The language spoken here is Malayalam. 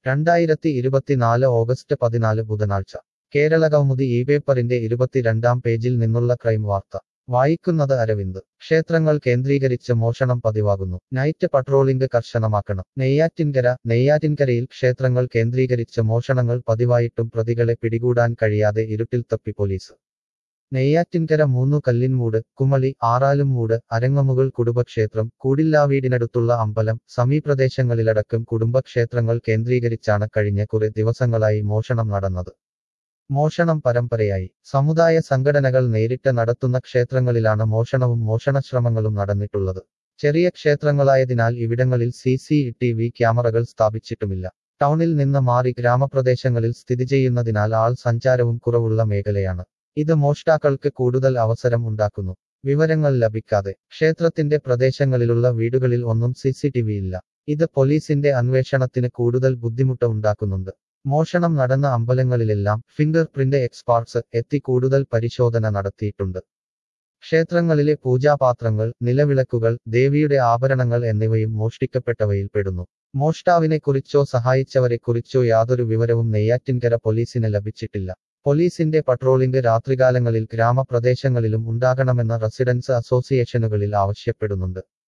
രണ്ടായിരത്തി ഇരുപത്തിനാല് ഓഗസ്റ്റ് പതിനാല് ബുധനാഴ്ച കേരളകൗമുദി ഈ പേപ്പറിന്റെ ഇരുപത്തിരണ്ടാം പേജിൽ നിന്നുള്ള ക്രൈം വാർത്ത വായിക്കുന്നത് അരവിന്ദ് ക്ഷേത്രങ്ങൾ കേന്ദ്രീകരിച്ച് മോഷണം പതിവാകുന്നു നൈറ്റ് പട്രോളിംഗ് കർശനമാക്കണം നെയ്യാറ്റിൻകര നെയ്യാറ്റിൻകരയിൽ ക്ഷേത്രങ്ങൾ കേന്ദ്രീകരിച്ച് മോഷണങ്ങൾ പതിവായിട്ടും പ്രതികളെ പിടികൂടാൻ കഴിയാതെ ഇരുട്ടിൽ തപ്പി പോലീസ് നെയ്യാറ്റിൻകര മൂന്നു കല്ലിൻമൂട് കുമളി ആറാലുംമൂട് അരങ്ങമുകൾ കുടുംബക്ഷേത്രം കൂടില്ലാവീടിനടുത്തുള്ള അമ്പലം സമീപ്രദേശങ്ങളിലടക്കം കുടുംബക്ഷേത്രങ്ങൾ കേന്ദ്രീകരിച്ചാണ് കഴിഞ്ഞ കുറെ ദിവസങ്ങളായി മോഷണം നടന്നത് മോഷണം പരമ്പരയായി സമുദായ സംഘടനകൾ നേരിട്ട് നടത്തുന്ന ക്ഷേത്രങ്ങളിലാണ് മോഷണവും മോഷണശ്രമങ്ങളും നടന്നിട്ടുള്ളത് ചെറിയ ക്ഷേത്രങ്ങളായതിനാൽ ഇവിടങ്ങളിൽ സി സി ടി വി ക്യാമറകൾ സ്ഥാപിച്ചിട്ടുമില്ല ടൗണിൽ നിന്ന് മാറി ഗ്രാമപ്രദേശങ്ങളിൽ സ്ഥിതി ചെയ്യുന്നതിനാൽ ആൾ സഞ്ചാരവും കുറവുള്ള മേഖലയാണ് ഇത് മോഷ്ടാക്കൾക്ക് കൂടുതൽ അവസരം ഉണ്ടാക്കുന്നു വിവരങ്ങൾ ലഭിക്കാതെ ക്ഷേത്രത്തിന്റെ പ്രദേശങ്ങളിലുള്ള വീടുകളിൽ ഒന്നും സി സി ടി വി ഇല്ല ഇത് പോലീസിന്റെ അന്വേഷണത്തിന് കൂടുതൽ ബുദ്ധിമുട്ട് ഉണ്ടാക്കുന്നുണ്ട് മോഷണം നടന്ന അമ്പലങ്ങളിലെല്ലാം ഫിംഗർ പ്രിന്റ് എക്സ്പാർട്സ് എത്തി കൂടുതൽ പരിശോധന നടത്തിയിട്ടുണ്ട് ക്ഷേത്രങ്ങളിലെ പൂജാപാത്രങ്ങൾ നിലവിളക്കുകൾ ദേവിയുടെ ആഭരണങ്ങൾ എന്നിവയും മോഷ്ടിക്കപ്പെട്ടവയിൽ പെടുന്നു മോഷ്ടാവിനെക്കുറിച്ചോ സഹായിച്ചവരെക്കുറിച്ചോ യാതൊരു വിവരവും നെയ്യാറ്റിൻകര പോലീസിന് ലഭിച്ചിട്ടില്ല പോലീസിന്റെ പട്രോളിംഗ് രാത്രികാലങ്ങളിൽ ഗ്രാമപ്രദേശങ്ങളിലും ഉണ്ടാകണമെന്ന റെസിഡൻസ് അസോസിയേഷനുകളിൽ ആവശ്യപ്പെടുന്നുണ്ട്